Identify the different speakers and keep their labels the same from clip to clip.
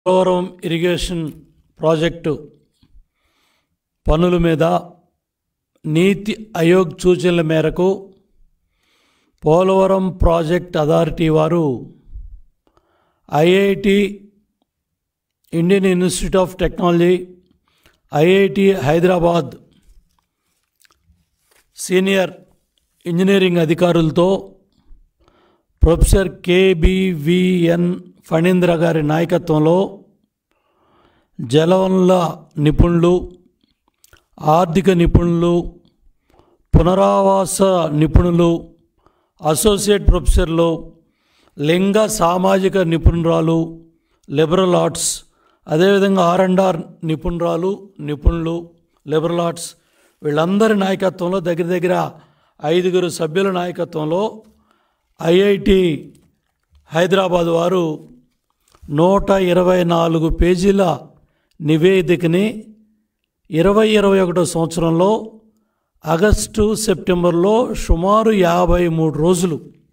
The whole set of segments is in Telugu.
Speaker 1: పోలవరం ఇరిగేషన్ ప్రాజెక్టు పనుల మీద నీతి ఆయోగ్ సూచనల మేరకు పోలవరం ప్రాజెక్ట్ అథారిటీ వారు IIT Indian institute of technology IIT Hyderabad senior engineering అధికారులతో ప్రొఫెసర్ కేబివిఎన్ ఫణీంద్ర గారి నాయకత్వంలో జలవనరుల నిపుణులు ఆర్థిక నిపుణులు పునరావాస నిపుణులు అసోసియేట్ ప్రొఫెసర్లు లింగ సామాజిక నిపుణురాలు లిబరల్ ఆర్ట్స్ అదేవిధంగా ఆర్ అండ్ ఆర్ నిపుణురాలు నిపుణులు లిబరల్ ఆర్ట్స్ వీళ్ళందరి నాయకత్వంలో దగ్గర దగ్గర ఐదుగురు సభ్యుల నాయకత్వంలో ఐఐటి హైదరాబాద్ వారు నూట ఇరవై నాలుగు పేజీల నివేదికని ఇరవై ఇరవై ఒకటో సంవత్సరంలో ఆగస్టు సెప్టెంబర్లో సుమారు యాభై మూడు రోజులు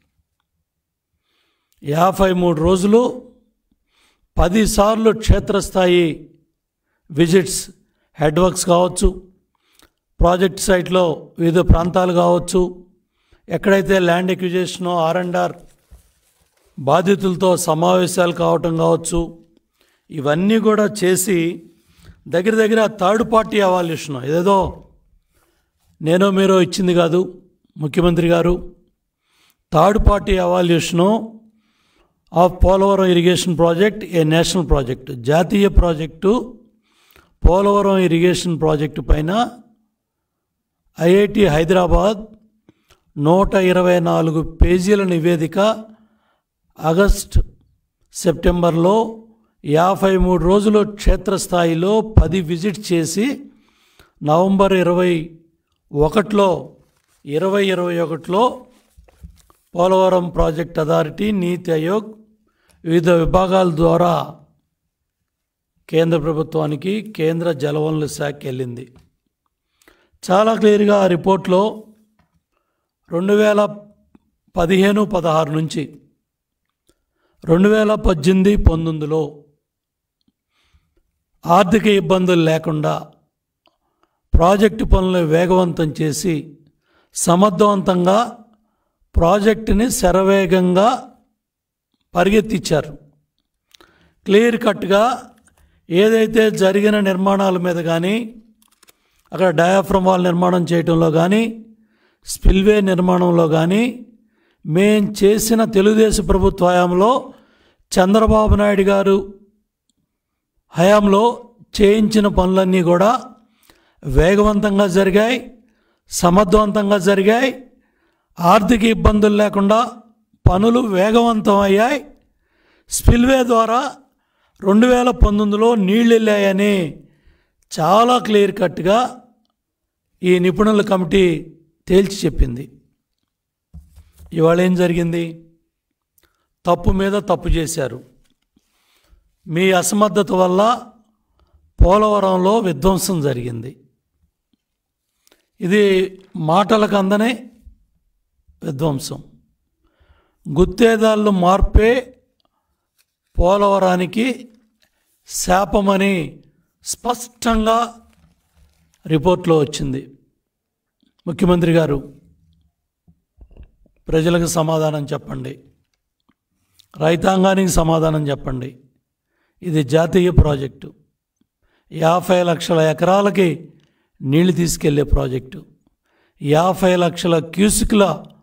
Speaker 1: యాభై మూడు రోజులు పదిసార్లు క్షేత్రస్థాయి విజిట్స్ హెడ్ వర్క్స్ కావచ్చు ప్రాజెక్ట్ సైట్లో వివిధ ప్రాంతాలు కావచ్చు ఎక్కడైతే ల్యాండ్ ఎక్విజేషనో ఆర్ అండ్ ఆర్ బాధితులతో సమావేశాలు కావటం కావచ్చు ఇవన్నీ కూడా చేసి దగ్గర దగ్గర థర్డ్ పార్టీ అవాల్యూషన్ ఏదేదో నేనో మీరో ఇచ్చింది కాదు ముఖ్యమంత్రి గారు third party evaluation of Polavaram irrigation project a national project జాతీయ ప్రాజెక్టు పోలవరం ఇరిగేషన్ ప్రాజెక్టు పైన ఐఐటి హైదరాబాద్ నూట ఇరవై నాలుగు పేజీల నివేదిక ఆగస్ట్ సెప్టెంబర్లో యాభై మూడు రోజులు క్షేత్రస్థాయిలో పది విజిట్ చేసి నవంబర్ ఇరవై ఒకటిలో ఇరవై ఇరవై ఒకటిలో పోలవరం ప్రాజెక్ట్ అథారిటీ నీతి ఆయోగ్ వివిధ విభాగాల ద్వారా కేంద్ర ప్రభుత్వానికి కేంద్ర జలవనరుల శాఖ వెళ్ళింది చాలా క్లియర్గా ఆ రిపోర్ట్లో రెండు వేల పదిహేను పదహారు నుంచి రెండు వేల పద్దెనిమిది పంతొమ్మిదిలో ఆర్థిక ఇబ్బందులు లేకుండా ప్రాజెక్టు పనులు వేగవంతం చేసి సమర్థవంతంగా ప్రాజెక్టుని శరవేగంగా పరిగెత్తించారు క్లియర్ కట్గా ఏదైతే జరిగిన నిర్మాణాల మీద కానీ అక్కడ డయాఫ్రమ్ వాల్ నిర్మాణం చేయటంలో కానీ స్పిల్వే నిర్మాణంలో కానీ మేం చేసిన తెలుగుదేశం ప్రభుత్వ హయాంలో చంద్రబాబు నాయుడు గారు హయాంలో చేయించిన పనులన్నీ కూడా వేగవంతంగా జరిగాయి సమర్థవంతంగా జరిగాయి ఆర్థిక ఇబ్బందులు లేకుండా పనులు వేగవంతం అయ్యాయి స్పిల్వే ద్వారా రెండు వేల పంతొమ్మిదిలో నీళ్ళు వెళ్ళాయని చాలా క్లియర్ కట్గా ఈ నిపుణుల కమిటీ తేల్చి చెప్పింది ఇవాళ ఏం జరిగింది తప్పు మీద తప్పు చేశారు మీ అసమర్థత వల్ల పోలవరంలో విధ్వంసం జరిగింది ఇది మాటలకు అందనే విధ్వంసం గుత్తేదాళ్ళు మార్పే పోలవరానికి శాపమని స్పష్టంగా రిపోర్ట్లో వచ్చింది ముఖ్యమంత్రి గారు ప్రజలకు సమాధానం చెప్పండి రైతాంగానికి సమాధానం చెప్పండి ఇది జాతీయ ప్రాజెక్టు యాభై లక్షల ఎకరాలకి నీళ్లు తీసుకెళ్లే ప్రాజెక్టు యాభై లక్షల క్యూసిక్ల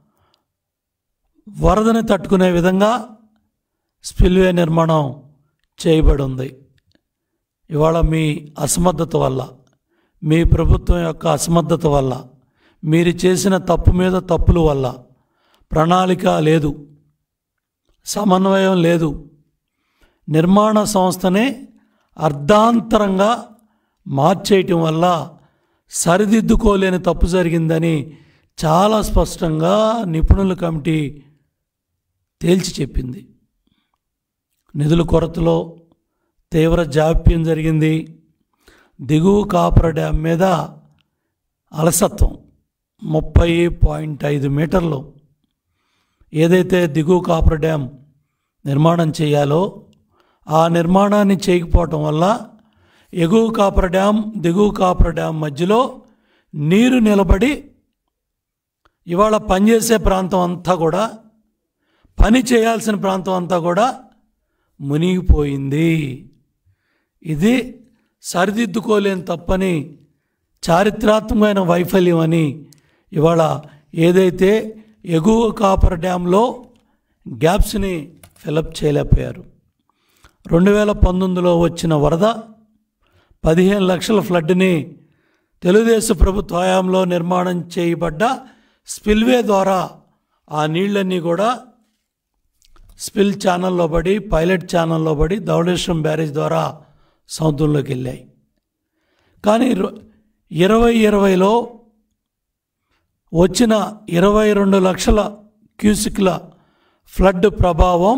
Speaker 1: వరదని తట్టుకునే విధంగా స్పిల్వే నిర్మాణం చేయబడి ఉంది ఇవాళ మీ అసమర్థత వల్ల మీ ప్రభుత్వం యొక్క అసమర్థత వల్ల మీరు చేసిన తప్పు మీద తప్పుల వల్ల ప్రణాళిక లేదు సమన్వయం లేదు నిర్మాణ సంస్థనే అర్ధాంతరంగా మార్చేయటం వల్ల సరిదిద్దుకోలేని తప్పు జరిగిందని చాలా స్పష్టంగా నిపుణుల కమిటీ తేల్చి చెప్పింది నిధుల కొరతలో తీవ్ర జాప్యం జరిగింది దిగువ కాపర డ్యామ్ మీద అలసత్వం ముప్పై పాయింట్ ఐదు మీటర్లు ఏదైతే దిగువ కాపర్ డ్యామ్ నిర్మాణం చేయాలో ఆ నిర్మాణాన్ని చేయకపోవటం వల్ల ఎగువ కాపర్ డ్యామ్ దిగువ కాపర్ డ్యామ్ మధ్యలో నీరు నిలబడి ఇవాళ పనిచేసే ప్రాంతం అంతా కూడా పని చేయాల్సిన ప్రాంతం అంతా కూడా మునిగిపోయింది ఇది సరిదిద్దుకోలేని తప్పని చారిత్రాత్మకమైన వైఫల్యం అని ఇవాళ ఏదైతే ఎగువ కాపర్ డ్యాంలో గ్యాప్స్ని ఫిలప్ చేయలేకపోయారు రెండు వేల పంతొమ్మిదిలో వచ్చిన వరద పదిహేను లక్షల ఫ్లడ్ని తెలుగుదేశం ప్రభుత్వ హయాంలో నిర్మాణం చేయబడ్డ స్పిల్వే ద్వారా ఆ నీళ్ళన్నీ కూడా స్పిల్ ఛానల్లో పడి పైలట్ ఛానల్లో పడి ధవళేశ్వరం బ్యారేజ్ ద్వారా సముద్రంలోకి వెళ్ళాయి కానీ రు- ఇరవై ఇరవైలో వచ్చిన ఇరవై రెండు లక్షల క్యూసిక్ల ఫ్లడ్ ప్రభావం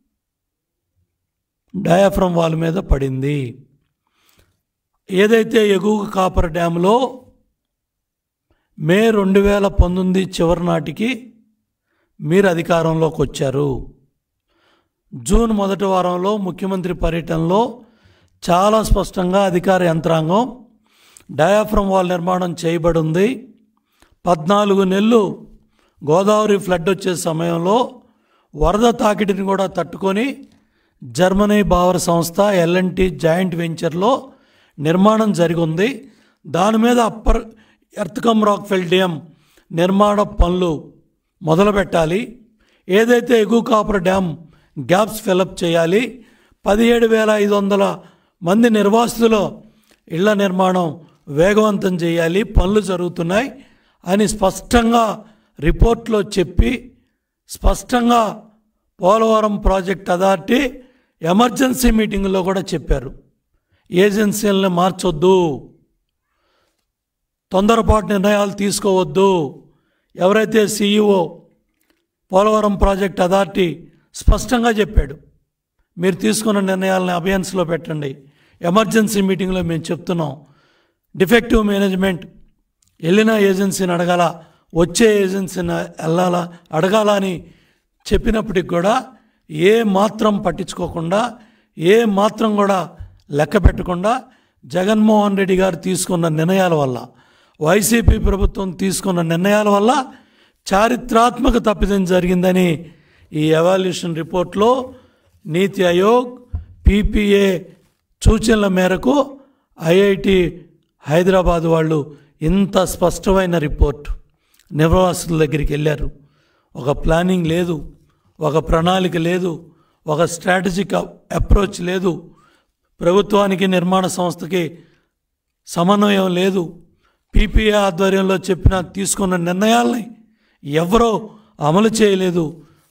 Speaker 1: డయాఫ్రమ్ వాల్ మీద పడింది ఏదైతే ఎగువ కాపర్ డ్యాంలో మే రెండు వేల పంతొమ్మిది చివరి నాటికి మీరు అధికారంలోకి వచ్చారు జూన్ మొదటి వారంలో ముఖ్యమంత్రి పర్యటనలో చాలా స్పష్టంగా అధికార యంత్రాంగం డయాఫ్రమ్ వాల్ నిర్మాణం చేయబడి ఉంది పద్నాలుగు నెలలు గోదావరి ఫ్లడ్ వచ్చే సమయంలో వరద తాకిడిని కూడా తట్టుకొని జర్మనీ బావర్ సంస్థ ఎల్ఎన్టీ జాయింట్ వెంచర్లో నిర్మాణం జరిగింది దాని మీద అప్పర్ ఎర్త్కమ్ రాక్ఫెల్ డ్యామ్ నిర్మాణ పనులు మొదలుపెట్టాలి ఏదైతే ఎగువ కాపర్ డ్యామ్ గ్యాప్స్ ఫిలప్ చేయాలి పదిహేడు వేల ఐదు వందల మంది నిర్వాసితుల ఇళ్ల నిర్మాణం వేగవంతం చేయాలి పనులు జరుగుతున్నాయి అని స్పష్టంగా రిపోర్ట్లో చెప్పి స్పష్టంగా పోలవరం ప్రాజెక్ట్ అథారిటీ ఎమర్జెన్సీ మీటింగ్లో కూడా చెప్పారు ఏజెన్సీలను మార్చొద్దు తొందరపాటు నిర్ణయాలు తీసుకోవద్దు ఎవరైతే సీఈఓ పోలవరం ప్రాజెక్ట్ అథారిటీ స్పష్టంగా చెప్పాడు మీరు తీసుకున్న నిర్ణయాలను అభయన్స్లో పెట్టండి ఎమర్జెన్సీ మీటింగ్లో మేము చెప్తున్నాం డిఫెక్టివ్ మేనేజ్మెంట్ వెళ్ళిన ఏజెన్సీని అడగాల వచ్చే ఏజెన్సీని వెళ్ళాలా అడగాల అని చెప్పినప్పటికి కూడా ఏ మాత్రం పట్టించుకోకుండా ఏ మాత్రం కూడా లెక్క పెట్టకుండా జగన్మోహన్ రెడ్డి గారు తీసుకున్న నిర్ణయాల వల్ల వైసీపీ ప్రభుత్వం తీసుకున్న నిర్ణయాల వల్ల చారిత్రాత్మక తప్పిదం జరిగిందని ఈ ఎవాల్యూషన్ రిపోర్ట్లో నీతి ఆయోగ్ పీపీఏ సూచనల మేరకు ఐఐటి హైదరాబాద్ వాళ్ళు ఇంత స్పష్టమైన రిపోర్ట్ నిర్వాసితుల దగ్గరికి వెళ్ళారు ఒక ప్లానింగ్ లేదు ఒక ప్రణాళిక లేదు ఒక స్ట్రాటజిక్ అప్రోచ్ లేదు ప్రభుత్వానికి నిర్మాణ సంస్థకి సమన్వయం లేదు పీపీఏ ఆధ్వర్యంలో చెప్పిన తీసుకున్న నిర్ణయాల్ని ఎవరో అమలు చేయలేదు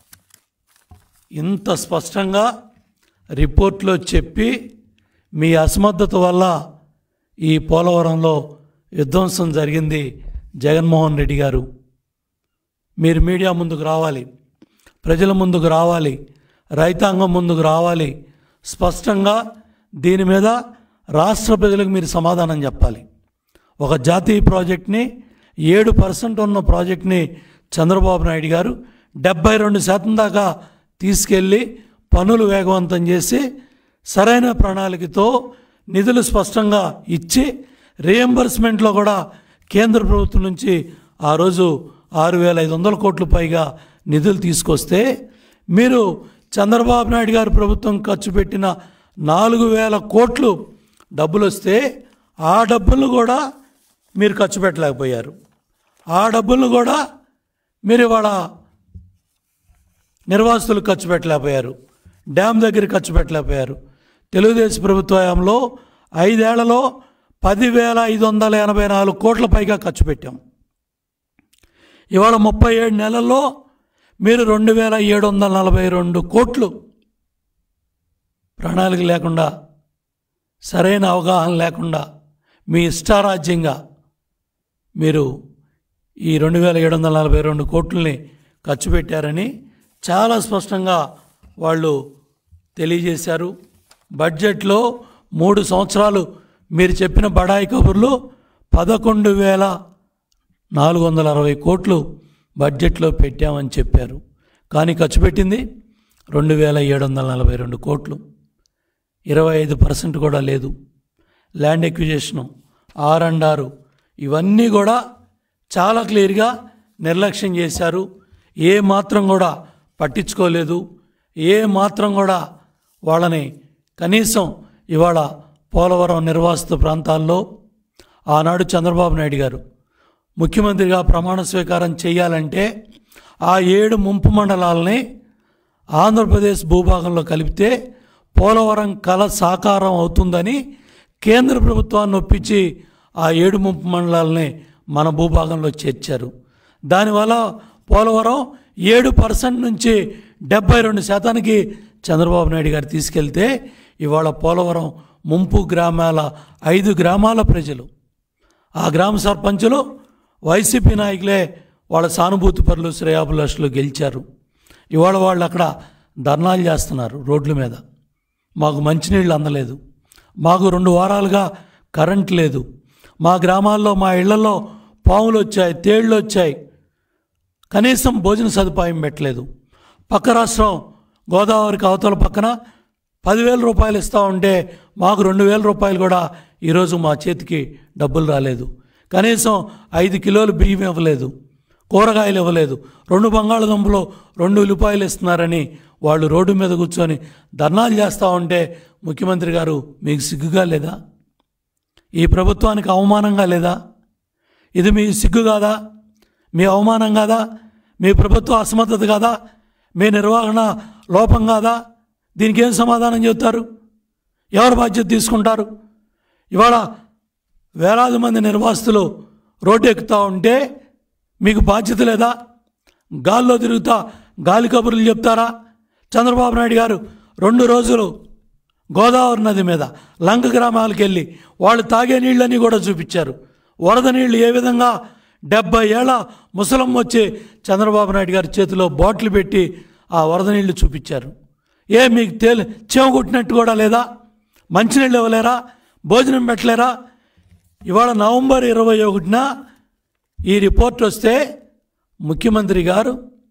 Speaker 1: ఇంత స్పష్టంగా రిపోర్ట్లో చెప్పి మీ అసమర్థత వల్ల ఈ పోలవరంలో విధ్వంసం జరిగింది జగన్మోహన్ రెడ్డి గారు మీరు మీడియా ముందుకు రావాలి ప్రజల ముందుకు రావాలి రైతాంగం ముందుకు రావాలి స్పష్టంగా దీని మీద రాష్ట్ర ప్రజలకు మీరు సమాధానం చెప్పాలి ఒక జాతీయ ప్రాజెక్ట్ని ఏడు పర్సెంట్ ఉన్న ప్రాజెక్ట్ని చంద్రబాబు నాయుడు గారు డెబ్బై రెండు శాతం దాకా తీసుకెళ్ళి పనులు వేగవంతం చేసి సరైన ప్రణాళికతో నిధులు స్పష్టంగా ఇచ్చి రియంబర్స్మెంట్లో కూడా కేంద్ర ప్రభుత్వం నుంచి ఆ రోజు ఆరు వేల ఐదు వందల కోట్ల పైగా నిధులు తీసుకొస్తే మీరు చంద్రబాబు నాయుడు గారి ప్రభుత్వం ఖర్చు పెట్టిన నాలుగు వేల కోట్లు డబ్బులు వస్తే ఆ డబ్బులు కూడా మీరు ఖర్చు పెట్టలేకపోయారు ఆ డబ్బులను కూడా మీరు ఇవాళ నిర్వాసితులు ఖర్చు పెట్టలేకపోయారు డ్యామ్ దగ్గర ఖర్చు పెట్టలేకపోయారు తెలుగుదేశం ప్రభుత్వ హయాంలో ఐదేళ్లలో పదివేల ఐదు వందల ఎనభై నాలుగు కోట్ల పైగా ఖర్చు పెట్టాం ఇవాళ ముప్పై ఏడు నెలల్లో మీరు రెండు వేల ఏడు వందల నలభై రెండు కోట్లు ప్రణాళిక లేకుండా సరైన అవగాహన లేకుండా మీ ఇష్టారాజ్యంగా మీరు ఈ రెండు వేల ఏడు వందల నలభై రెండు కోట్లని ఖర్చు పెట్టారని చాలా స్పష్టంగా వాళ్ళు తెలియజేశారు బడ్జెట్లో మూడు సంవత్సరాలు మీరు చెప్పిన బడాయి కబుర్లు పదకొండు వేల నాలుగు వందల అరవై కోట్లు బడ్జెట్లో పెట్టామని చెప్పారు కానీ ఖర్చు పెట్టింది రెండు వేల ఏడు వందల నలభై రెండు కోట్లు ఇరవై ఐదు పర్సెంట్ కూడా లేదు ల్యాండ్ ఎక్విజేషను ఆర్ అండ్ ఆరు ఇవన్నీ కూడా చాలా క్లియర్గా నిర్లక్ష్యం చేశారు ఏ మాత్రం కూడా పట్టించుకోలేదు ఏ మాత్రం కూడా వాళ్ళని కనీసం ఇవాళ పోలవరం నిర్వాసిత ప్రాంతాల్లో ఆనాడు చంద్రబాబు నాయుడు గారు ముఖ్యమంత్రిగా ప్రమాణ స్వీకారం చేయాలంటే ఆ ఏడు ముంపు మండలాలని ఆంధ్రప్రదేశ్ భూభాగంలో కలిపితే పోలవరం కళ సాకారం అవుతుందని కేంద్ర ప్రభుత్వాన్ని ఒప్పించి ఆ ఏడు ముంపు మండలాలని మన భూభాగంలో చేర్చారు దానివల్ల పోలవరం ఏడు పర్సెంట్ నుంచి డెబ్బై రెండు శాతానికి చంద్రబాబు నాయుడు గారు తీసుకెళ్తే ఇవాళ పోలవరం ముంపు గ్రామాల ఐదు గ్రామాల ప్రజలు ఆ గ్రామ సర్పంచులు వైసీపీ నాయకులే వాళ్ళ సానుభూతి పరులు శ్రేయాభిలాషులు గెలిచారు ఇవాళ వాళ్ళు అక్కడ ధర్నాలు చేస్తున్నారు రోడ్ల మీద మాకు మంచినీళ్ళు అందలేదు మాకు రెండు వారాలుగా కరెంట్ లేదు మా గ్రామాల్లో మా ఇళ్లలో పాములు వచ్చాయి తేళ్ళు వచ్చాయి కనీసం భోజన సదుపాయం పెట్టలేదు పక్క రాష్ట్రం గోదావరికి అవతల పక్కన పదివేల రూపాయలు ఇస్తూ ఉంటే మాకు రెండు వేల రూపాయలు కూడా ఈరోజు మా చేతికి డబ్బులు రాలేదు కనీసం ఐదు కిలోలు బియ్యం ఇవ్వలేదు కూరగాయలు ఇవ్వలేదు రెండు బంగాళదుంపలు రెండు ఉల్లిపాయలు ఇస్తున్నారని వాళ్ళు రోడ్డు మీద కూర్చొని ధర్నాలు చేస్తూ ఉంటే ముఖ్యమంత్రి గారు మీకు సిగ్గుగా లేదా ఈ ప్రభుత్వానికి అవమానంగా లేదా ఇది మీ సిగ్గు కాదా మీ అవమానం కాదా మీ ప్రభుత్వ అసమర్థత కాదా మీ నిర్వహణ లోపం కాదా దీనికి ఏం సమాధానం చెబుతారు ఎవరు బాధ్యత తీసుకుంటారు ఇవాళ వేలాది మంది నిర్వాసితులు రోడ్డు ఎక్కుతూ ఉంటే మీకు బాధ్యత లేదా గాల్లో తిరుగుతా గాలి కబుర్లు చెప్తారా చంద్రబాబు నాయుడు గారు రెండు రోజులు గోదావరి నది మీద లంక గ్రామాలకు వెళ్ళి వాళ్ళు తాగే నీళ్ళని కూడా చూపించారు వరద నీళ్లు ఏ విధంగా డెబ్బై ఏళ్ళ ముసలమ్మ వచ్చి చంద్రబాబు నాయుడు గారి చేతిలో బాటిల్ పెట్టి ఆ వరద నీళ్లు చూపించారు ఏ మీకు తేలి చెమ కొట్టినట్టు కూడా లేదా మంచినీళ్ళు ఇవ్వలేరా భోజనం పెట్టలేరా ఇవాళ నవంబర్ ఇరవై ఒకటిన ఈ రిపోర్ట్ వస్తే ముఖ్యమంత్రి గారు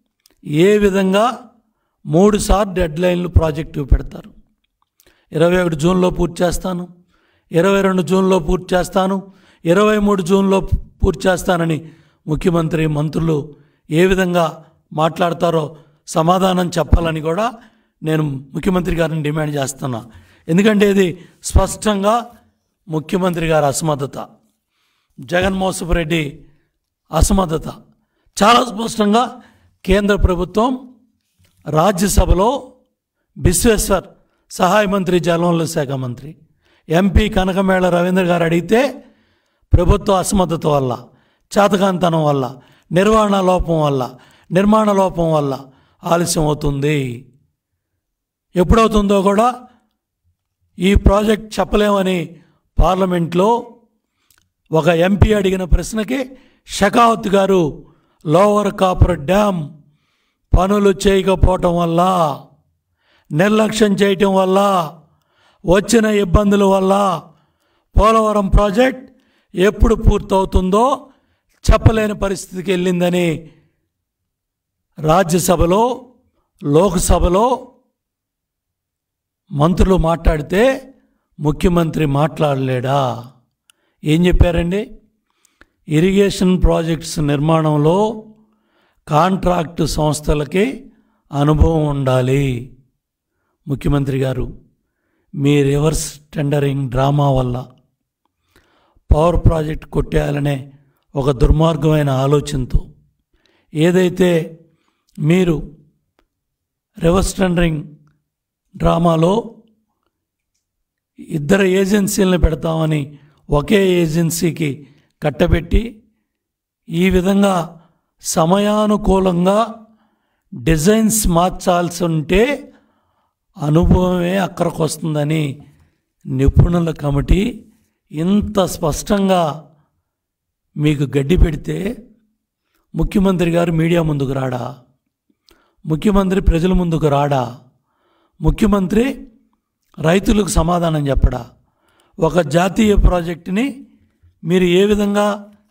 Speaker 1: ఏ విధంగా మూడు సార్లు డెడ్ లైన్లు ప్రాజెక్టు పెడతారు ఇరవై ఒకటి జూన్లో పూర్తి చేస్తాను ఇరవై రెండు జూన్లో పూర్తి చేస్తాను ఇరవై మూడు జూన్లో పూర్తి చేస్తానని ముఖ్యమంత్రి మంత్రులు ఏ విధంగా మాట్లాడతారో సమాధానం చెప్పాలని కూడా నేను ముఖ్యమంత్రి గారిని డిమాండ్ చేస్తున్నా ఎందుకంటే ఇది స్పష్టంగా ముఖ్యమంత్రి గారి అసమర్థత జగన్మోహన్ రెడ్డి అసమర్థత చాలా స్పష్టంగా కేంద్ర ప్రభుత్వం రాజ్యసభలో బిశ్వేశ్వర్ సహాయ మంత్రి జలవనరుల శాఖ మంత్రి ఎంపీ కనకమేళ రవీంద్ర గారు అడిగితే ప్రభుత్వ అసమర్థత వల్ల చేతకాంతనం వల్ల నిర్వహణ లోపం వల్ల నిర్మాణ లోపం వల్ల ఆలస్యం అవుతుంది ఎప్పుడవుతుందో కూడా ఈ ప్రాజెక్ట్ చెప్పలేమని పార్లమెంట్లో ఒక ఎంపీ అడిగిన ప్రశ్నకి షకావత్ గారు లోవర్ కాపర్ డ్యామ్ పనులు చేయకపోవటం వల్ల నిర్లక్ష్యం చేయటం వల్ల వచ్చిన ఇబ్బందుల వల్ల పోలవరం ప్రాజెక్ట్ ఎప్పుడు పూర్తవుతుందో చెప్పలేని పరిస్థితికి వెళ్ళిందని రాజ్యసభలో లోక్సభలో మంత్రులు మాట్లాడితే ముఖ్యమంత్రి మాట్లాడలేడా ఏం చెప్పారండి ఇరిగేషన్ ప్రాజెక్ట్స్ నిర్మాణంలో కాంట్రాక్టు సంస్థలకి అనుభవం ఉండాలి ముఖ్యమంత్రి గారు మీ రివర్స్ టెండరింగ్ డ్రామా వల్ల పవర్ ప్రాజెక్ట్ కొట్టేయాలనే ఒక దుర్మార్గమైన ఆలోచనతో ఏదైతే మీరు రివర్స్ టెండరింగ్ డ్రామాలో ఇద్దరు ఏజెన్సీలను పెడతామని ఒకే ఏజెన్సీకి కట్టబెట్టి ఈ విధంగా సమయానుకూలంగా డిజైన్స్ మార్చాల్సి ఉంటే అనుభవమే అక్కడికి వస్తుందని నిపుణుల కమిటీ ఇంత స్పష్టంగా మీకు గడ్డి పెడితే ముఖ్యమంత్రి గారు మీడియా ముందుకు రాడా ముఖ్యమంత్రి ప్రజల ముందుకు రాడా ముఖ్యమంత్రి రైతులకు సమాధానం చెప్పడా ఒక జాతీయ ప్రాజెక్టుని మీరు ఏ విధంగా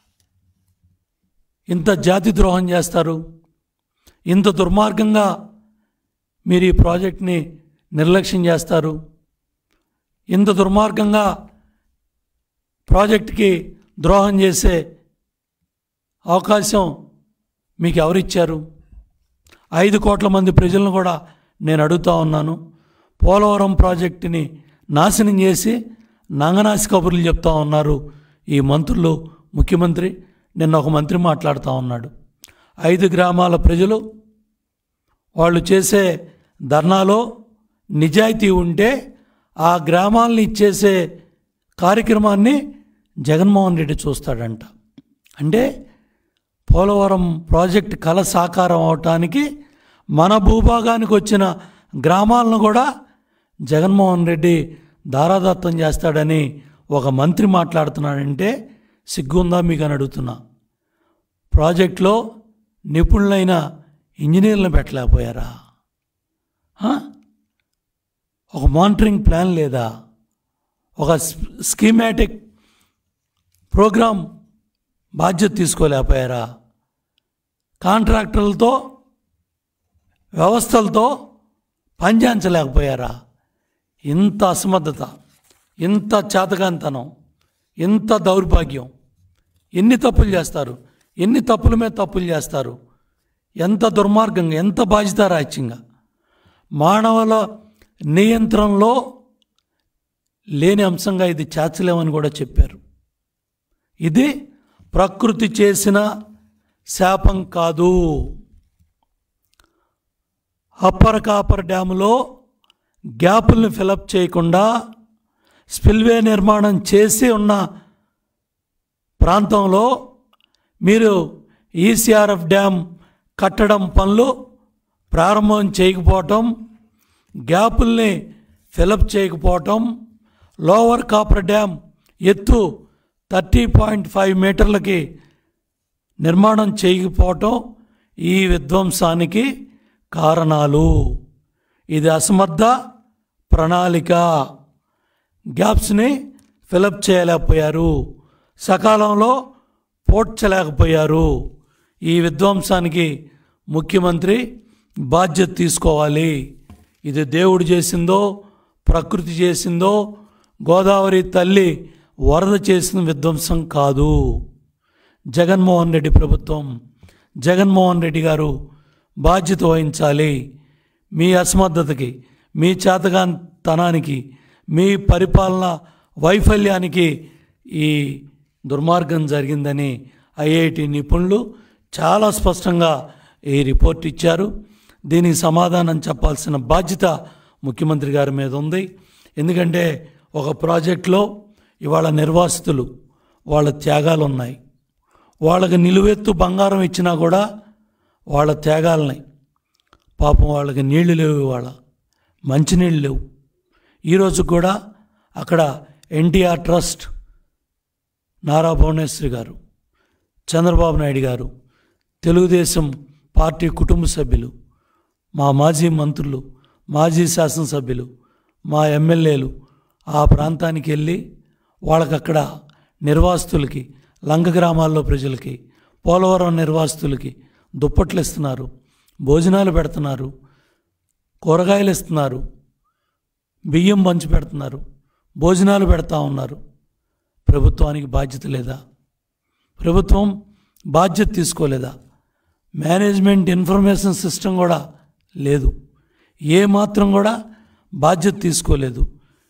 Speaker 1: ఇంత జాతి ద్రోహం చేస్తారు ఇంత దుర్మార్గంగా మీరు ఈ ప్రాజెక్ట్ని నిర్లక్ష్యం చేస్తారు ఇంత దుర్మార్గంగా ప్రాజెక్ట్కి ద్రోహం చేసే అవకాశం మీకు ఎవరిచ్చారు ఐదు కోట్ల మంది ప్రజలను కూడా నేను అడుగుతా ఉన్నాను పోలవరం ప్రాజెక్టుని నాశనం చేసి నంగనాసి కబుర్లు చెప్తా ఉన్నారు ఈ మంత్రులు ముఖ్యమంత్రి నిన్న ఒక మంత్రి మాట్లాడుతూ ఉన్నాడు ఐదు గ్రామాల ప్రజలు వాళ్ళు చేసే ధర్నాలో నిజాయితీ ఉంటే ఆ గ్రామాలని ఇచ్చేసే కార్యక్రమాన్ని జగన్మోహన్ రెడ్డి చూస్తాడంట అంటే పోలవరం ప్రాజెక్ట్ కళ సాకారం అవటానికి మన భూభాగానికి వచ్చిన గ్రామాలను కూడా జగన్మోహన్ రెడ్డి దారాదత్తం చేస్తాడని ఒక మంత్రి మాట్లాడుతున్నాడంటే సిగ్గుందా మీకు అని అడుగుతున్నా ప్రాజెక్ట్లో నిపుణులైన ఇంజనీర్లను పెట్టలేకపోయారా ఆ? ఒక మానిటరింగ్ ప్లాన్ లేదా ఒక స్కీమాటిక్ ప్రోగ్రామ్ బాధ్యత తీసుకోలేకపోయారా కాంట్రాక్టర్లతో వ్యవస్థలతో పనిచేయించలేకపోయారా ఇంత అసమర్థత ఇంత చేతకాంతనం ఇంత దౌర్భాగ్యం ఎన్ని తప్పులు చేస్తారు ఎన్ని తప్పుల మీద తప్పులు చేస్తారు ఎంత దుర్మార్గంగా ఎంత బాధ్యతారాహిత్యంగా మానవుల నియంత్రణలో లేని అంశంగా ఇది చేర్చలేమని కూడా చెప్పారు ఇది ప్రకృతి చేసిన శాపం కాదు అప్పర్ కాపర్ డ్యాములో గ్యాపుల్ని ఫిలప్ చేయకుండా స్పిల్వే నిర్మాణం చేసి ఉన్న ప్రాంతంలో మీరు ఈసీఆర్ఎఫ్ డ్యామ్ కట్టడం పనులు ప్రారంభం చేయకపోవటం గ్యాపుల్ని ఫిలప్ చేయకపోవటం లోవర్ కాపర్ డ్యామ్ ఎత్తు థర్టీ పాయింట్ ఫైవ్ మీటర్లకి నిర్మాణం చేయకపోవటం ఈ విధ్వంసానికి కారణాలు ఇది అసమర్థ ప్రణాళిక గ్యాప్స్ని ఫిలప్ చేయలేకపోయారు సకాలంలో పోడ్చలేకపోయారు ఈ విధ్వంసానికి ముఖ్యమంత్రి బాధ్యత తీసుకోవాలి ఇది దేవుడు చేసిందో ప్రకృతి చేసిందో గోదావరి తల్లి వరద చేసిన విధ్వంసం కాదు జగన్మోహన్ రెడ్డి ప్రభుత్వం జగన్మోహన్ రెడ్డి గారు బాధ్యత వహించాలి మీ అసమర్థతకి మీ చేతగాంతనానికి మీ పరిపాలన వైఫల్యానికి ఈ దుర్మార్గం జరిగిందని ఐఐటి నిపుణులు చాలా స్పష్టంగా ఈ రిపోర్ట్ ఇచ్చారు దీనికి సమాధానం చెప్పాల్సిన బాధ్యత ముఖ్యమంత్రి గారి మీద ఉంది ఎందుకంటే ఒక ప్రాజెక్టులో ఇవాళ నిర్వాసితులు వాళ్ళ త్యాగాలు ఉన్నాయి వాళ్ళకి నిలువెత్తు బంగారం ఇచ్చినా కూడా వాళ్ళ త్యాగాలని పాపం వాళ్ళకి నీళ్లు లేవు ఇవాళ మంచినీళ్ళు లేవు ఈరోజు కూడా అక్కడ ఎన్టీఆర్ ట్రస్ట్ నారా భువనేశ్వరి గారు చంద్రబాబు నాయుడు గారు తెలుగుదేశం పార్టీ కుటుంబ సభ్యులు మా మాజీ మంత్రులు మాజీ శాసనసభ్యులు మా ఎమ్మెల్యేలు ఆ ప్రాంతానికి వెళ్ళి వాళ్ళకక్కడ నిర్వాసితులకి లంక గ్రామాల్లో ప్రజలకి పోలవరం నిర్వాసితులకి దుప్పట్లు ఇస్తున్నారు భోజనాలు పెడుతున్నారు కూరగాయలు ఇస్తున్నారు బియ్యం పంచి పెడుతున్నారు భోజనాలు పెడతా ఉన్నారు ప్రభుత్వానికి బాధ్యత లేదా ప్రభుత్వం బాధ్యత తీసుకోలేదా మేనేజ్మెంట్ ఇన్ఫర్మేషన్ సిస్టమ్ కూడా లేదు ఏ మాత్రం కూడా బాధ్యత తీసుకోలేదు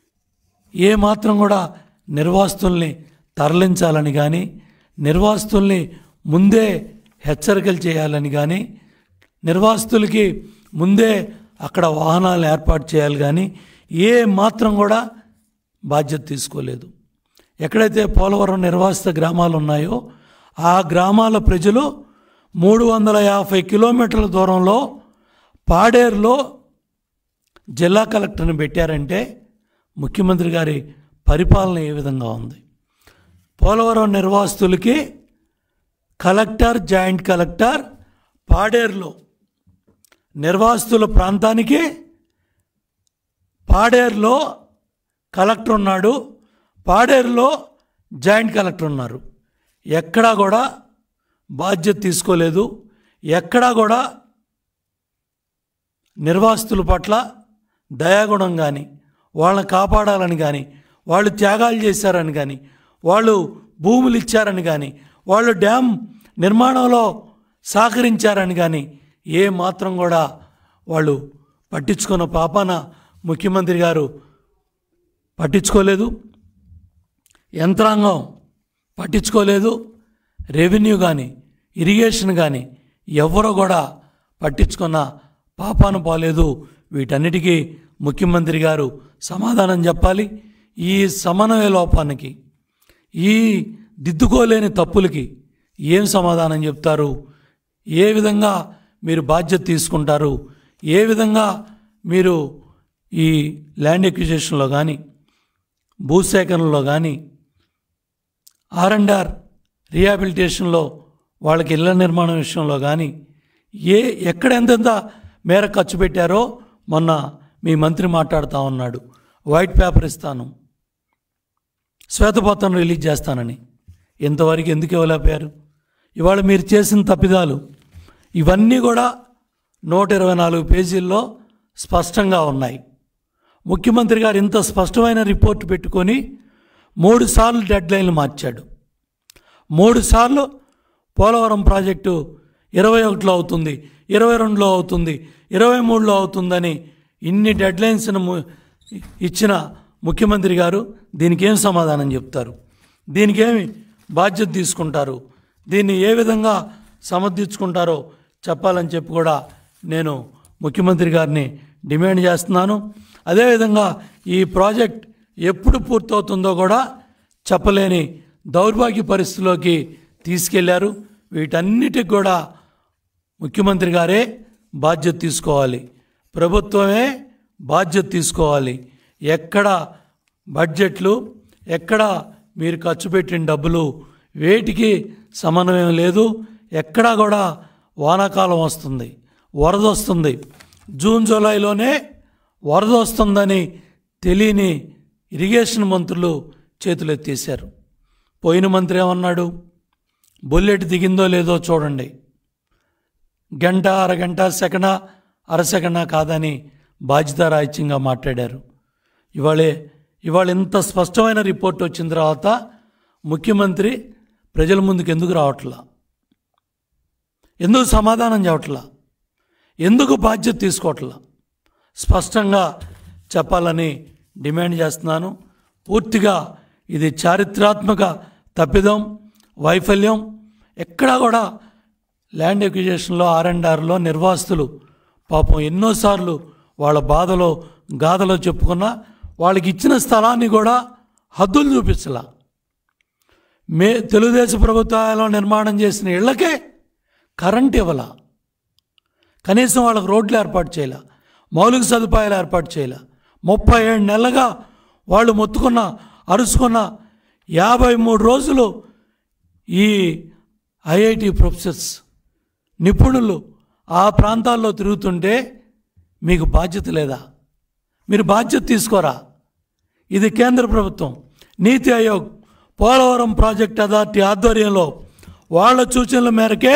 Speaker 1: ఏ మాత్రం కూడా నిర్వాసితుల్ని తరలించాలని కానీ నిర్వాసితుల్ని ముందే హెచ్చరికలు చేయాలని కానీ నిర్వాసితులకి ముందే అక్కడ వాహనాలు ఏర్పాటు చేయాలి కానీ ఏ మాత్రం కూడా బాధ్యత తీసుకోలేదు ఎక్కడైతే పోలవరం నిర్వాసిత గ్రామాలు ఉన్నాయో ఆ గ్రామాల ప్రజలు మూడు వందల యాభై కిలోమీటర్ల దూరంలో పాడేరులో జిల్లా కలెక్టర్ని పెట్టారంటే ముఖ్యమంత్రి గారి పరిపాలన ఏ విధంగా ఉంది పోలవరం నిర్వాసితులకి కలెక్టర్ జాయింట్ కలెక్టర్ పాడేరులో నిర్వాసితుల ప్రాంతానికి పాడేరులో కలెక్టర్ ఉన్నాడు పాడేరులో జాయింట్ కలెక్టర్ ఉన్నారు ఎక్కడా కూడా బాధ్యత తీసుకోలేదు ఎక్కడా కూడా నిర్వాసితుల పట్ల దయాగుణం కానీ వాళ్ళని కాపాడాలని కానీ వాళ్ళు త్యాగాలు చేశారని కానీ వాళ్ళు భూములు ఇచ్చారని కానీ వాళ్ళు డ్యామ్ నిర్మాణంలో సహకరించారని కానీ ఏ మాత్రం కూడా వాళ్ళు పట్టించుకున్న పాపాన ముఖ్యమంత్రి గారు పట్టించుకోలేదు యంత్రాంగం పట్టించుకోలేదు రెవెన్యూ కానీ ఇరిగేషన్ కానీ ఎవరో కూడా పట్టించుకున్న పాపాను పోలేదు వీటన్నిటికీ ముఖ్యమంత్రి గారు సమాధానం చెప్పాలి ఈ సమన్వయ లోపానికి ఈ దిద్దుకోలేని తప్పులకి ఏం సమాధానం చెప్తారు ఏ విధంగా మీరు బాధ్యత తీసుకుంటారు ఏ విధంగా మీరు ఈ ల్యాండ్ ఎక్విజేషన్లో కానీ భూసేకరణలో కానీ ఆర్ అండ్ ఆర్ రీహాబిలిటేషన్లో వాళ్ళకి ఇళ్ల నిర్మాణం విషయంలో కానీ ఏ ఎక్కడ ఎంతెంత మేర ఖర్చు పెట్టారో మొన్న మీ మంత్రి మాట్లాడుతూ ఉన్నాడు వైట్ పేపర్ ఇస్తాను శ్వేతపత్రం రిలీజ్ చేస్తానని ఇంతవరకు ఎందుకు ఇవ్వలేకపోయారు ఇవాళ మీరు చేసిన తప్పిదాలు ఇవన్నీ కూడా నూట ఇరవై నాలుగు పేజీల్లో స్పష్టంగా ఉన్నాయి ముఖ్యమంత్రి గారు ఇంత స్పష్టమైన రిపోర్ట్ పెట్టుకొని మూడు సార్లు డెడ్ లైన్లు మార్చాడు మూడు సార్లు పోలవరం ప్రాజెక్టు ఇరవై ఒకటిలో అవుతుంది ఇరవై రెండులో అవుతుంది ఇరవై మూడులో అవుతుందని ఇన్ని డెడ్ లైన్స్ను ము- ఇచ్చిన ముఖ్యమంత్రి గారు దీనికి ఏం సమాధానం చెప్తారు దీనికి ఏమి బాధ్యత తీసుకుంటారు దీన్ని ఏ విధంగా సమర్థించుకుంటారో చెప్పాలని చెప్పి కూడా నేను ముఖ్యమంత్రి గారిని డిమాండ్ చేస్తున్నాను అదేవిధంగా ఈ ప్రాజెక్ట్ ఎప్పుడు పూర్తవుతుందో కూడా చెప్పలేని దౌర్భాగ్య పరిస్థితిలోకి తీసుకెళ్లారు వీటన్నిటికి కూడా ముఖ్యమంత్రి గారే బాధ్యత తీసుకోవాలి ప్రభుత్వమే బాధ్యత తీసుకోవాలి ఎక్కడ బడ్జెట్లు ఎక్కడ మీరు ఖర్చు పెట్టిన డబ్బులు వేటికి సమన్వయం లేదు ఎక్కడా కూడా వానాకాలం వస్తుంది వరద వస్తుంది జూన్ జూలైలోనే వరద వస్తుందని తెలియని ఇరిగేషన్ మంత్రులు చేతులెత్తేశారు పోయిన మంత్రి ఏమన్నాడు బుల్లెట్ దిగిందో లేదో చూడండి గంట అరగంట సెకండ అరసెకండ కాదని బాధ్యతారాహిత్యంగా మాట్లాడారు ఇవాళే ఇవాళ ఇంత స్పష్టమైన రిపోర్ట్ వచ్చిన తర్వాత ముఖ్యమంత్రి ప్రజల ముందుకు ఎందుకు రావట్లా ఎందుకు సమాధానం చెప్పట్లా ఎందుకు బాధ్యత తీసుకోవట్లా స్పష్టంగా చెప్పాలని డిమాండ్ చేస్తున్నాను పూర్తిగా ఇది చారిత్రాత్మక తప్పిదం వైఫల్యం ఎక్కడా కూడా ల్యాండ్ ఎక్విజేషన్లో ఆర్ అండ్ ఆర్లో నిర్వాసితులు పాపం ఎన్నోసార్లు వాళ్ళ బాధలో గాథలో చెప్పుకున్నా వాళ్ళకి ఇచ్చిన స్థలాన్ని కూడా హద్దులు చూపించలా మే తెలుగుదేశం ప్రభుత్వాలలో నిర్మాణం చేసిన ఇళ్లకే కరెంట్ ఇవ్వాల కనీసం వాళ్ళకి రోడ్లు ఏర్పాటు చేయాల మౌలిక సదుపాయాలు ఏర్పాటు చేయాల ముప్పై ఏడు నెలలుగా వాళ్ళు మొత్తుకున్న అరుచుకున్న యాభై మూడు రోజులు ఈ ఐఐటి ప్రొఫెసర్స్ నిపుణులు ఆ ప్రాంతాల్లో తిరుగుతుంటే మీకు బాధ్యత లేదా మీరు బాధ్యత తీసుకోరా ఇది కేంద్ర ప్రభుత్వం నీతి ఆయోగ్ పోలవరం ప్రాజెక్ట్ అథారిటీ ఆధ్వర్యంలో వాళ్ళ సూచనల మేరకే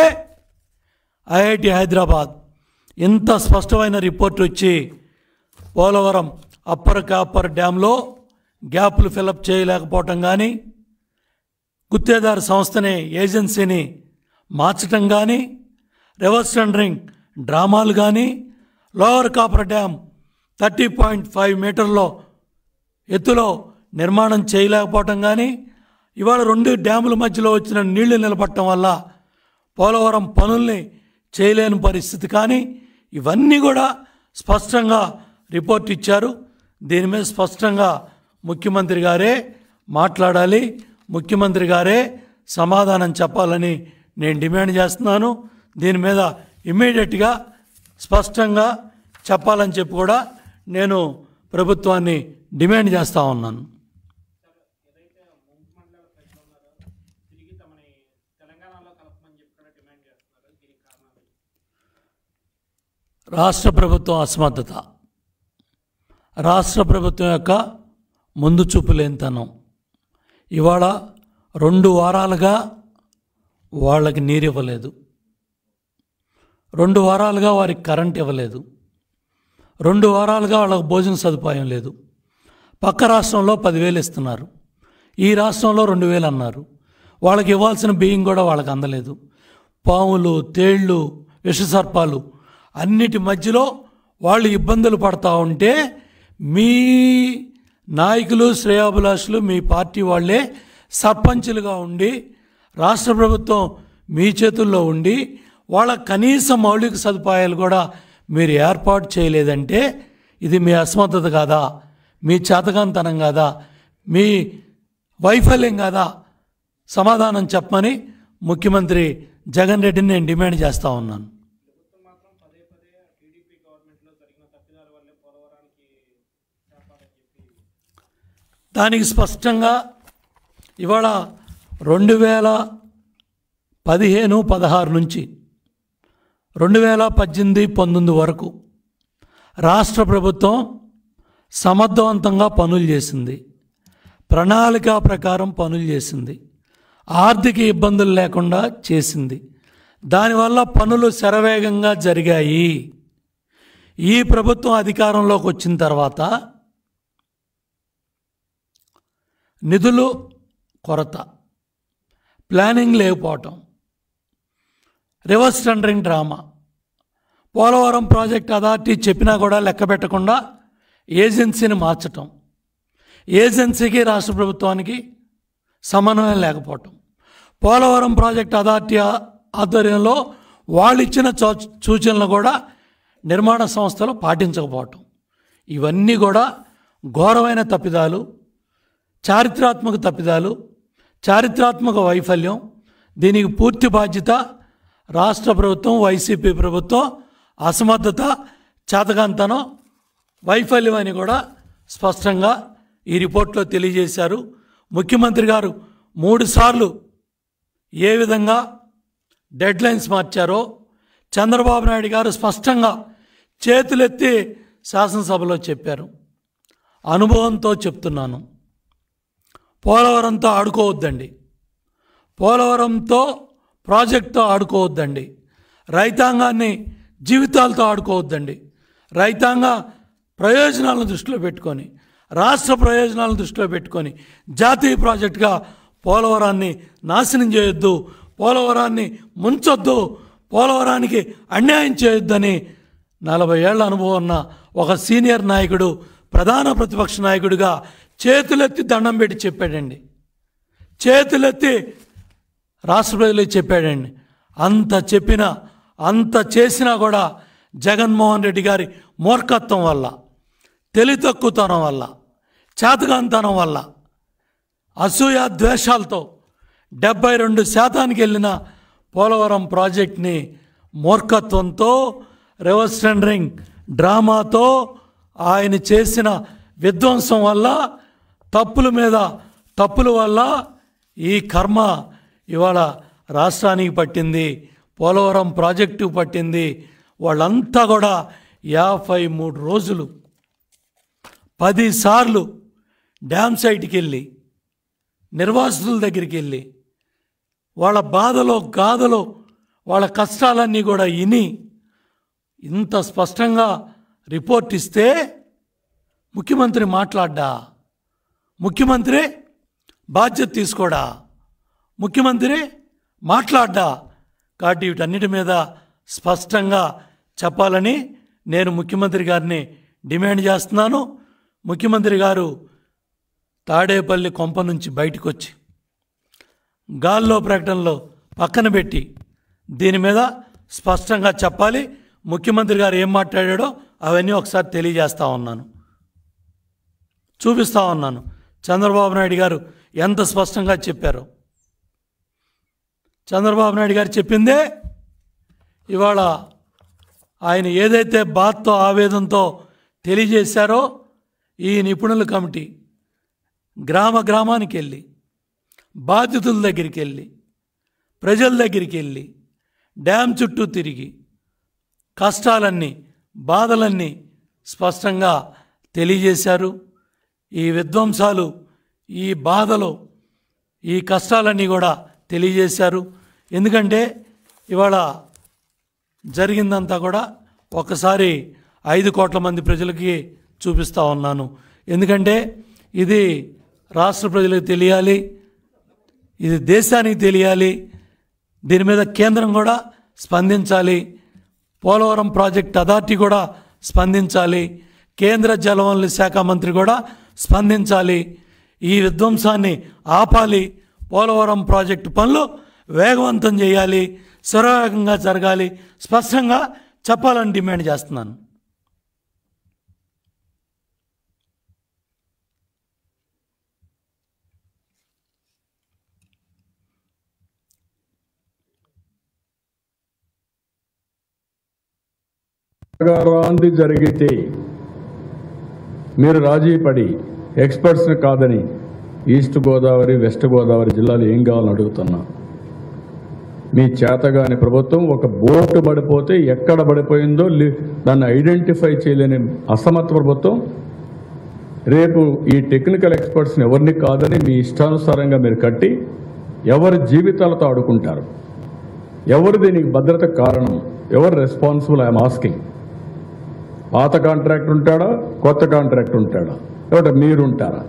Speaker 1: ఐఐటి హైదరాబాద్ ఇంత స్పష్టమైన రిపోర్ట్ వచ్చి పోలవరం అప్పర్ కాపర్ డ్యాంలో గ్యాప్లు ఫిలప్ చేయలేకపోవటం కానీ గుత్తేదారు సంస్థని ఏజెన్సీని మార్చటం కానీ రివర్స్ టెండరింగ్ డ్రామాలు కానీ lower coffer dam thirty point five మీటర్లో ఎత్తులో నిర్మాణం చేయలేకపోవటం కానీ ఇవాళ రెండు డ్యాముల మధ్యలో వచ్చిన నీళ్లు నిలబడటం వల్ల పోలవరం పనుల్ని చేయలేని పరిస్థితి కానీ ఇవన్నీ కూడా స్పష్టంగా రిపోర్ట్ ఇచ్చారు దీని మీద స్పష్టంగా ముఖ్యమంత్రి గారే మాట్లాడాలి ముఖ్యమంత్రి గారే సమాధానం చెప్పాలని నేను డిమాండ్ చేస్తున్నాను దీని మీద ఇమ్మీడియట్గా స్పష్టంగా చెప్పాలని చెప్పి కూడా నేను ప్రభుత్వాన్ని డిమాండ్ చేస్తూ ఉన్నాను
Speaker 2: ఏదైతే ముంపు మండలాల ప్రజలు ఉన్నారో తిరిగి తమని తెలంగాణలో కలపమని చెప్పి కూడా డిమాండ్ చేస్తున్నారు దీనికి కారణాలు ఏంటి?
Speaker 1: రాష్ట్ర ప్రభుత్వం అసమర్థత రాష్ట్ర ప్రభుత్వం యొక్క ముందు చూపు లేనితనం ఇవాళ రెండు వారాలుగా వాళ్ళకి నీరు ఇవ్వలేదు రెండు వారాలుగా వారికి కరెంట్ ఇవ్వలేదు రెండు వారాలుగా వాళ్ళకి భోజన సదుపాయం లేదు పక్క రాష్ట్రంలో పదివేలు ఇస్తున్నారు ఈ రాష్ట్రంలో రెండు వేలు అన్నారు వాళ్ళకి ఇవ్వాల్సిన బియ్యం కూడా వాళ్ళకి అందలేదు పాములు తేళ్ళు విషసర్పాలు అన్నిటి మధ్యలో వాళ్ళు ఇబ్బందులు పడతా ఉంటే మీ నాయకులు శ్రేయాభిలాషులు మీ పార్టీ వాళ్ళే సర్పంచులుగా ఉండి రాష్ట్ర ప్రభుత్వం మీ చేతుల్లో ఉండి వాళ్ళ కనీస మౌలిక సదుపాయాలు కూడా మీరు ఏర్పాటు చేయలేదంటే ఇది మీ అసమర్థత కాదా మీ చేతకాంతనం కాదా మీ వైఫల్యం కాదా సమాధానం చెప్పమని ముఖ్యమంత్రి జగన్ రెడ్డిని నేను డిమాండ్ చేస్తూ ఉన్నాను
Speaker 2: ప్రభుత్వం మాత్రం పదే పదే టీడీపీ గవర్నమెంట్లో జరిగిన తప్పిదాల వల్లే పోలవరానికి చేపాలని చెప్పి
Speaker 1: దానికి స్పష్టంగా ఇవాళ రెండు వేల పదిహేను పదహారు నుంచి రెండు వేల పద్దెనిమిది పంతొమ్మిది వరకు రాష్ట్ర ప్రభుత్వం సమర్థవంతంగా పనులు చేసింది ప్రణాళిక ప్రకారం పనులు చేసింది ఆర్థిక ఇబ్బందులు లేకుండా చేసింది దానివల్ల పనులు శరవేగంగా జరిగాయి ఈ ప్రభుత్వం అధికారంలోకి వచ్చిన తర్వాత నిధులు కొరత ప్లానింగ్ లేకపోవటం reverse tendering drama Polavaram project authority చెప్పినా కూడా లెక్క పెట్టకుండా ఏజెన్సీని మార్చటం ఏజెన్సీకి రాష్ట్ర ప్రభుత్వానికి సమన్వయం లేకపోవటం పోలవరం ప్రాజెక్ట్ అథారిటీ ఆ- ఆధ్వర్యంలో వాళ్ళు ఇచ్చిన చూ- సూచనలు కూడా నిర్మాణ సంస్థలు పాటించకపోవటం ఇవన్నీ కూడా ఘోరమైన తప్పిదాలు చారిత్రాత్మక తప్పిదాలు చారిత్రాత్మక వైఫల్యం దీనికి పూర్తి బాధ్యత రాష్ట్ర ప్రభుత్వం వైసీపీ ప్రభుత్వం అసమర్థత చేతకాంతనం వైఫల్యం అని కూడా స్పష్టంగా ఈ రిపోర్ట్లో తెలియజేశారు ముఖ్యమంత్రి గారు మూడుసార్లు ఏ విధంగా డెడ్ లైన్స్ మార్చారో చంద్రబాబు నాయుడు గారు స్పష్టంగా చేతులెత్తి శాసనసభలో చెప్పారు అనుభవంతో చెప్తున్నాను పోలవరంతో ఆడుకోవద్దండి పోలవరంతో ప్రాజెక్టుతో ఆడుకోవద్దండి రైతాంగాన్ని జీవితాలతో ఆడుకోవద్దండి రైతాంగ ప్రయోజనాలను దృష్టిలో పెట్టుకొని రాష్ట్ర ప్రయోజనాలను దృష్టిలో పెట్టుకొని జాతీయ ప్రాజెక్టుగా పోలవరాన్ని నాశనం చేయొద్దు పోలవరాన్ని ముంచొద్దు పోలవరానికి అన్యాయం చేయొద్దని నలభై ఏళ్ల అనుభవం ఉన్న ఒక సీనియర్ నాయకుడు ప్రధాన ప్రతిపక్ష నాయకుడిగా చేతులెత్తి దండం పెట్టి చెప్పాడండి చేతులెత్తి రాష్ట్ర ప్రజలకు చెప్పాడండి అంత చెప్పినా అంత చేసినా కూడా జగన్మోహన్ రెడ్డి గారి మూర్ఖత్వం వల్ల తెలితక్కువతనం వల్ల చేతకాంతనం వల్ల అసూయ ద్వేషాలతో డెబ్బై రెండు శాతానికి వెళ్ళిన పోలవరం ప్రాజెక్ట్ని మూర్ఖత్వంతో రివర్స్ టెండరింగ్ డ్రామాతో ఆయన చేసిన విధ్వంసం వల్ల తప్పుల మీద తప్పుల వల్ల ఈ కర్మ ఇవాళ రాష్ట్రానికి పట్టింది పోలవరం ప్రాజెక్టు పట్టింది వాళ్ళంతా కూడా యాభై మూడు రోజులు పదిసార్లు డ్యామ్ సైట్కి వెళ్ళి నిర్వాసితుల దగ్గరికి వెళ్ళి వాళ్ళ బాధలో గాథలో వాళ్ళ కష్టాలన్నీ కూడా విని ఇంత స్పష్టంగా రిపోర్ట్ ఇస్తే ముఖ్యమంత్రి మాట్లాడ్డా ముఖ్యమంత్రి బాధ్యత తీసుకోడా ముఖ్యమంత్రి మాట్లాడ్డా కాబట్టి వీటన్నిటి మీద స్పష్టంగా చెప్పాలని నేను ముఖ్యమంత్రి గారిని డిమాండ్ చేస్తున్నాను ముఖ్యమంత్రి గారు తాడేపల్లి కొంప నుంచి బయటకు వచ్చి గాల్లో ప్రకటనలో పక్కన పెట్టి దీని మీద స్పష్టంగా చెప్పాలి ముఖ్యమంత్రి గారు ఏం మాట్లాడాడో అవన్నీ ఒకసారి తెలియజేస్తా ఉన్నాను చూపిస్తా ఉన్నాను చంద్రబాబు నాయుడు గారు ఎంత స్పష్టంగా చెప్పారో చంద్రబాబు నాయుడు గారు చెప్పిందే ఇవాళ ఆయన ఏదైతే బాధతో ఆవేదంతో తెలియజేశారో ఈ నిపుణుల కమిటీ గ్రామ గ్రామానికి వెళ్ళి బాధితుల దగ్గరికి వెళ్ళి ప్రజల దగ్గరికి వెళ్ళి డ్యామ్ చుట్టూ తిరిగి కష్టాలన్నీ బాధలన్నీ స్పష్టంగా తెలియజేశారు ఈ విధ్వంసాలు ఈ బాధలు ఈ కష్టాలన్నీ కూడా తెలియజేశారు ఎందుకంటే ఇవాళ జరిగిందంతా కూడా ఒకసారి ఐదు కోట్ల మంది ప్రజలకి చూపిస్తూ ఉన్నాను ఎందుకంటే ఇది రాష్ట్ర ప్రజలకు తెలియాలి ఇది దేశానికి తెలియాలి దీని మీద కేంద్రం కూడా స్పందించాలి పోలవరం ప్రాజెక్ట్ అథారిటీ కూడా స్పందించాలి కేంద్ర జలవనరుల శాఖ మంత్రి కూడా స్పందించాలి ఈ విధ్వంసాన్ని ఆపాలి పోలవరం ప్రాజెక్టు పనులు వేగవంతం చేయాలి శరవేగంగా జరగాలి స్పష్టంగా చెప్పాలని డిమాండ్ చేస్తున్నాను
Speaker 3: రాంది జరిగితే మీరు రాజీ పడి ఎక్స్పర్ట్స్ని కాదని ఈస్ట్ గోదావరి వెస్ట్ గోదావరి జిల్లాలు ఏం కావాలని అడుగుతున్నా మీ చేతగాని ప్రభుత్వం ఒక బోటు పడిపోతే ఎక్కడ పడిపోయిందో లి- దాన్ని ఐడెంటిఫై చేయలేని అసమర్థ ప్రభుత్వం రేపు ఈ టెక్నికల్ ఎక్స్పర్ట్స్ని ఎవరిని కాదని మీ ఇష్టానుసారంగా మీరు కట్టి ఎవరి జీవితాలతో ఆడుకుంటారు ఎవరు దీనికి భద్రత కారణం ఎవరు రెస్పాన్సిబుల్ ఐఎమ్ ఆస్కింగ్ పాత కాంట్రాక్ట్ ఉంటాడా కొత్త కాంట్రాక్ట్ ఉంటాడా లేకపోతే మీరుంటారా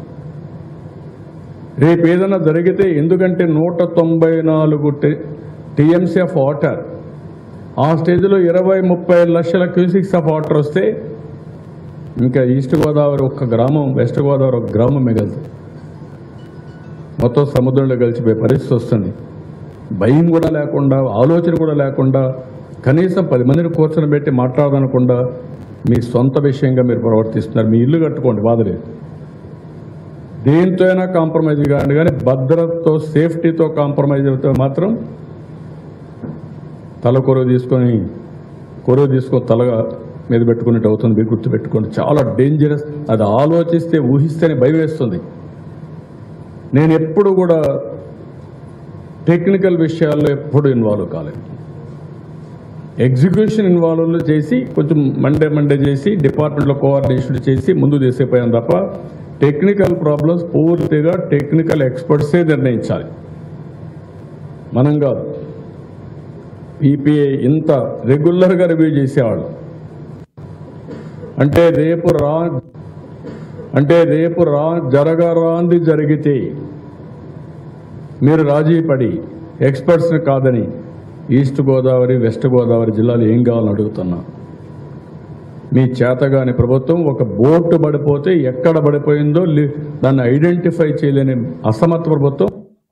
Speaker 3: రేపు ఏదైనా జరిగితే ఎందుకంటే నూట తొంభై నాలుగు టీఎంసీ ఆఫ్ వాటర్ ఆ స్టేజ్లో ఇరవై ముప్పై లక్షల క్యూసిక్స్ ఆఫ్ వాటర్ వస్తే ఇంకా ఈస్ట్ గోదావరి ఒక్క గ్రామం వెస్ట్ గోదావరి ఒక గ్రామం మిగలదు మొత్తం సముద్రంలో కలిసిపోయే పరిస్థితి వస్తుంది భయం కూడా లేకుండా ఆలోచన కూడా లేకుండా కనీసం పది మందిని కూర్చొని పెట్టి మాట్లాడదనకుండా మీ సొంత విషయంగా మీరు ప్రవర్తిస్తున్నారు మీ ఇల్లు కట్టుకోండి బాధలేదు దేంతో అయినా కాంప్రమైజ్ కాండి కానీ భద్రతతో సేఫ్టీతో కాంప్రమైజ్ అవుతే మాత్రం తల కొరువు తీసుకొని కొరువు తీసుకొని తలగా మీద పెట్టుకున్నట్టు అవుతుంది మీరు గుర్తుపెట్టుకోండి చాలా డేంజరస్ అది ఆలోచిస్తే ఊహిస్తేనే భయం వేస్తుంది నేను ఎప్పుడు కూడా టెక్నికల్ విషయాల్లో ఎప్పుడు ఇన్వాల్వ్ కాలేదు ఎగ్జిక్యూషన్ ఇన్వాల్వ్ చేసి కొంచెం మండే మండే చేసి డిపార్ట్మెంట్లో కోఆర్డినేషన్ చేసి ముందు తీసేపోయాం తప్ప టెక్నికల్ ప్రాబ్లమ్స్ పూర్తిగా టెక్నికల్ ఎక్స్పర్ట్సే నిర్ణయించాలి మనం కాదు పీపీఏ ఇంత రెగ్యులర్గా రివ్యూ చేసేవాళ్ళు అంటే రేపు రా అంటే రేపు రా జరగరాంది జరిగితే మీరు రాజీ పడి ఎక్స్పర్ట్స్ని కాదని ఈస్ట్ గోదావరి వెస్ట్ గోదావరి జిల్లాలు ఏం కావాలని అడుగుతున్నా మీ చేతగాని ప్రభుత్వం ఒక బోటు పడిపోతే ఎక్కడ పడిపోయిందో లి- దాన్ని ఐడెంటిఫై చేయలేని అసమర్థ ప్రభుత్వం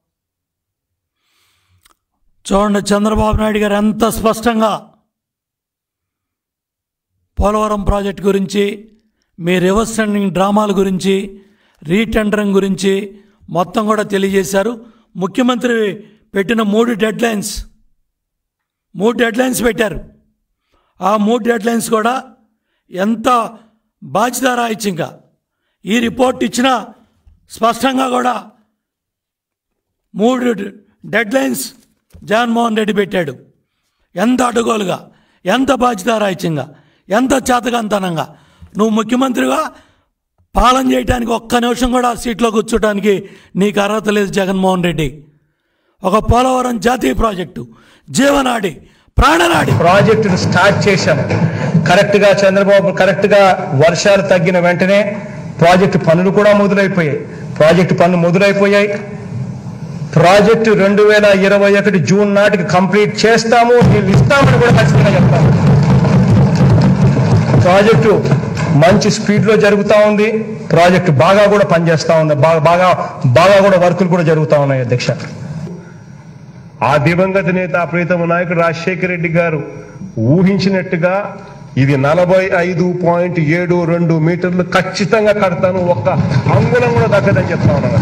Speaker 1: చూడండి చంద్రబాబు నాయుడు గారు ఎంత స్పష్టంగా పోలవరం ప్రాజెక్ట్ గురించి మీ రివర్స్ టెండరింగ్ డ్రామాల గురించి రీటెండరింగ్ గురించి మొత్తం కూడా తెలియజేశారు ముఖ్యమంత్రి పెట్టిన మూడు డెడ్ లైన్స్ మూడు డెడ్ లైన్స్ పెట్టారు ఆ మూడు డెడ్ లైన్స్ కూడా ఎంత బాధ్యతారాహిత్యంగా ఈ రిపోర్ట్ ఇచ్చిన స్పష్టంగా కూడా మూడు డెడ్ లైన్స్ జగన్మోహన్ రెడ్డి పెట్టాడు ఎంత అడ్డగోలుగా ఎంత బాధ్యతారాహిత్యంగా ఎంత చేతకంతనంగా నువ్వు ముఖ్యమంత్రిగా పాలన చేయడానికి ఒక్క నిమిషం కూడా సీట్లో కూర్చోడానికి నీకు అర్హత లేదు జగన్మోహన్ రెడ్డి ఒక పోలవరం జాతీయ ప్రాజెక్టు జీవనాడి ప్రాణనాడి
Speaker 4: ప్రాజెక్టును స్టార్ట్ చేశాం కరెక్ట్ గా చంద్రబాబు కరెక్ట్ గా వర్షాలు తగ్గిన వెంటనే ప్రాజెక్టు పనులు కూడా మొదలైపోయాయి ప్రాజెక్టు పనులు మొదలైపోయాయి ప్రాజెక్టు రెండు వేల ఇరవై ఒకటి జూన్ నాటికి కంప్లీట్ చేస్తాము నీళ్ళు ఇస్తామని కూడా ఖచ్చితంగా చెప్తాము ప్రాజెక్టు మంచి స్పీడ్ లో జరుగుతా ఉంది ప్రాజెక్టు బాగా కూడా పనిచేస్తా ఉంది బాగా బాగా బాగా కూడా వర్కులు కూడా జరుగుతా ఉన్నాయి అధ్యక్ష
Speaker 5: ఆ దివంగత నేత ప్రీతమ నాయకుడు రాజశేఖర రెడ్డి గారు ఊహించినట్టుగా ఇది నలభై ఐదు పాయింట్ ఏడు రెండు మీటర్లు ఖచ్చితంగా కడతాను ఒక్క అంగుళం కూడా తగ్గదని చెప్తా ఉన్నాను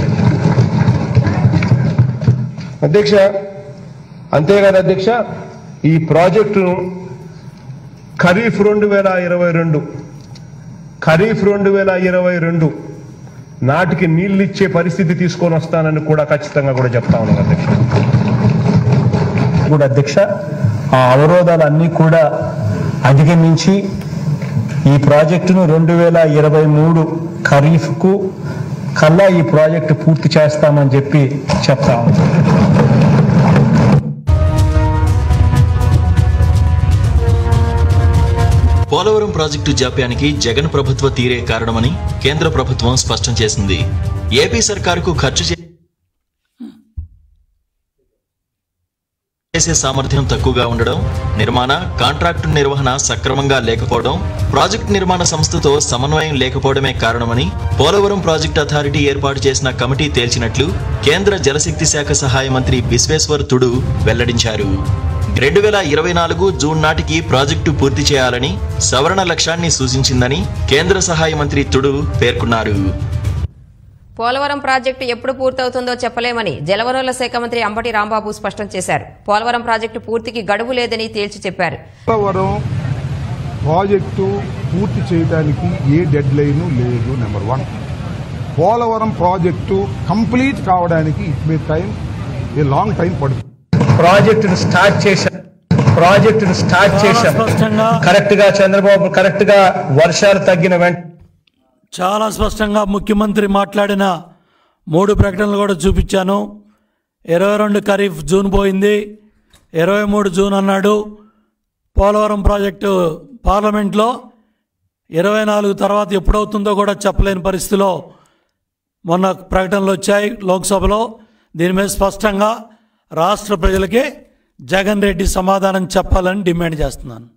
Speaker 5: అధ్యక్ష అధ్యక్ష అంతేకాదు అధ్యక్ష ఈ ప్రాజెక్టును ఖరీఫ్ రెండు వేల ఇరవై రెండు ఖరీఫ్ రెండు వేల ఇరవై రెండు నాటికి నీళ్ళు ఇచ్చే పరిస్థితి తీసుకొని వస్తానని కూడా ఖచ్చితంగా కూడా చెప్తా ఉన్నాను అధ్యక్ష
Speaker 4: కూడా అధ్యక్ష ఆ అవరోధాలన్నీ కూడా అధిగమించి ఈ ప్రాజెక్టును రెండు వేల ఇరవై మూడు ఖరీఫ్కు కల్లా ఈ ప్రాజెక్టు పూర్తి చేస్తామని చెప్పి చెప్తా ఉన్నాం
Speaker 6: పోలవరం ప్రాజెక్టు జాప్యానికి జగన్ ప్రభుత్వ తీరే కారణమని కేంద్ర ప్రభుత్వం స్పష్టం చేసింది ఏపీ సర్కారుకు ఖర్చు చే- చేసే సామర్థ్యం తక్కువగా ఉండడం నిర్మాణ కాంట్రాక్టు నిర్వహణ సక్రమంగా లేకపోవడం ప్రాజెక్టు నిర్మాణ సంస్థతో సమన్వయం లేకపోవడమే కారణమని పోలవరం ప్రాజెక్టు అథారిటీ ఏర్పాటు చేసిన కమిటీ తేల్చినట్లు కేంద్ర జలశక్తి శాఖ సహాయ మంత్రి విశ్వేశ్వర్ తుడు వెల్లడించారు రెండు వేల ఇరవై నాలుగు జూన్ నాటికి ప్రాజెక్టు పూర్తి చేయాలని సవరణ లక్ష్యాన్ని సూచించిందని కేంద్ర సహాయ మంత్రి తుడు పేర్కొన్నారు
Speaker 7: పోలవరం ప్రాజెక్టు ఎప్పుడు పూర్తవుతుందో చెప్పలేమని జలవనరుల శాఖ మంత్రి అంబటి రాంబాబు స్పష్టం చేశారు పోలవరం ప్రాజెక్టు పూర్తికి గడువు లేదని తేల్చి చెప్పారు
Speaker 8: పోలవరం ప్రాజెక్టు పూర్తి చేయడానికి ఏ డెడ్ లైన్ లేదు number one Polavaram project complete కావడానికి it may time a long time పడుతుంది
Speaker 4: ప్రాజెక్టును స్టార్ట్ చేశాం ప్రాజెక్టును స్టార్ట్
Speaker 1: చాలా
Speaker 4: చేశాం
Speaker 1: స్పష్టంగా
Speaker 4: కరెక్ట్ గా చంద్రబాబు కరెక్ట్ గా వర్షాలు తగ్గిన వెంట
Speaker 1: చాలా స్పష్టంగా ముఖ్యమంత్రి మాట్లాడిన మూడు ప్రకటనలు కూడా చూపించాను ఇరవై రెండు ఖరీఫ్ జూన్ పోయింది ఇరవై మూడు జూన్ అన్నాడు పోలవరం ప్రాజెక్టు పార్లమెంట్లో ఇరవై నాలుగు తర్వాత ఎప్పుడవుతుందో కూడా చెప్పలేని పరిస్థితిలో మొన్న ప్రకటనలు వచ్చాయి లోక్సభలో దీని మీద స్పష్టంగా రాష్ట్ర ప్రజలకి జగన్ రెడ్డి సమాధానం చెప్పాలని డిమాండ్ చేస్తున్నాను